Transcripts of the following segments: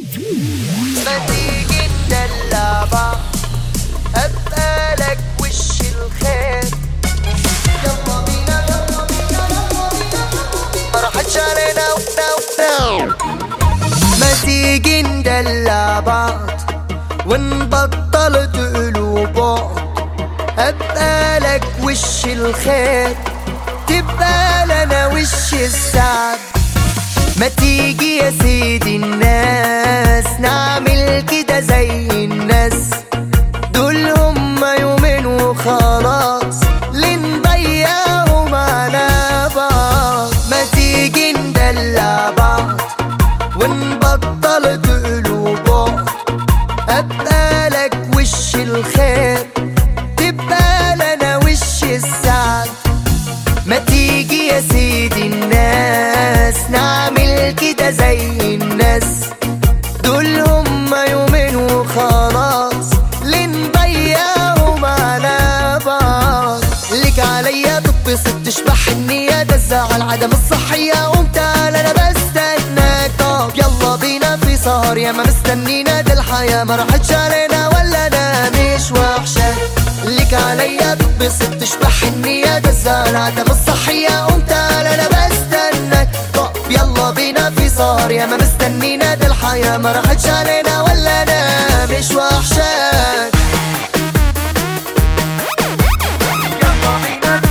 ما تيجي ندلع بعض ابقى لك وش الخير يلا بينا يلا بينا يلا بينا ما راحتش علينا نو نو ما تيجي ندلع بعض ونبطل تقولوا بعض ابقى لك وش الخير تبقى لنا وش السعد ما تيجي يا سيدي الناس نعمل كده زي الناس دول هما يومين وخلاص اللي نضيعهم على بعض ما تيجي ندلع بعض ونبطل تقولوا بعض ابقى لك وش الخير تبقى لنا وش السعد ما تيجي يا سيدي الناس نعمل كده زي الناس دول هما يومين وخلاص اللي نضيعهم على بعض ليك عليا تتبسط تشبح النية ده الزعل عدم الصحية قوم تعال انا بستناك طب يلا بينا في سهر يا ما مستنينا دي الحياة ما راحتش علينا ولا انا مش وحشة ليك عليا تتبسط تشبح النية ده الزعل عدم الصحية قوم تعال انا بستناك طب يلا بينا في سهر يا ما مستنينا دي الحياة ما راحتش علينا ولا انا مش وحشاك يلا بينا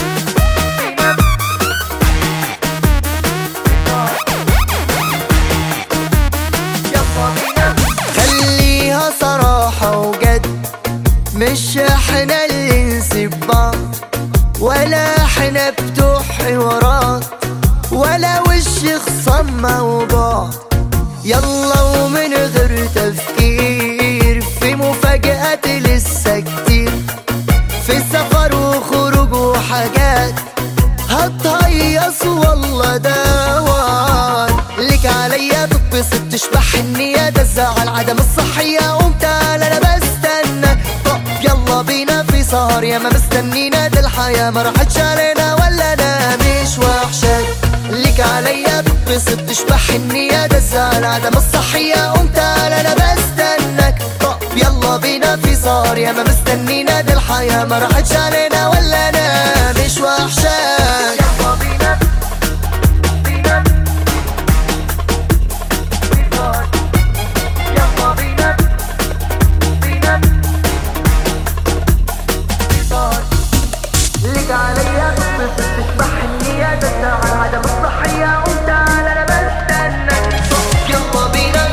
خليها صراحة وجد مش احنا اللي نسيب بعض ولا احنا بتوع حوارات ولا وش خصمة وبعض يلا ومن غير تفكير في مفاجآت لسه كتير في سفر وخروج وحاجات هتهيص والله دوار ليك عليا تتبسط تشبح النية ده الزعل عدم الصحية قوم تعال انا بستنى طب يلا بينا في سهر يا ما مستنينا دي الحياة ما راحتش علينا ولا انا مش وحشك ليك عليا تتبسط تشبح النية ده الزعل عدم الصحية قوم تعال انا بستناك طب يلا بينا في سهر يا ما مستنينا دي الحياة ما راحتش علينا ولا انا مش وحشك يلا بينا بينا في سهر. يلا بينا بينا في سهر. ليك عليا تتبسط تشبح النية ده الزعل عدم الصحية قوم تعال انا بستناك يلا بينا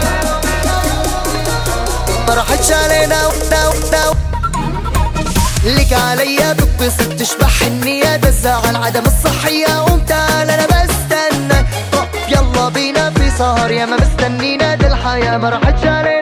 ما راحتش علينا نو نو ليك عليا تتبسط تشبح النية ده الزعل عدم الصحية قوم تعال انا بستناك طب يلا بينا في سهر يا ما مستنينا دي الحياة ما راحتش علينا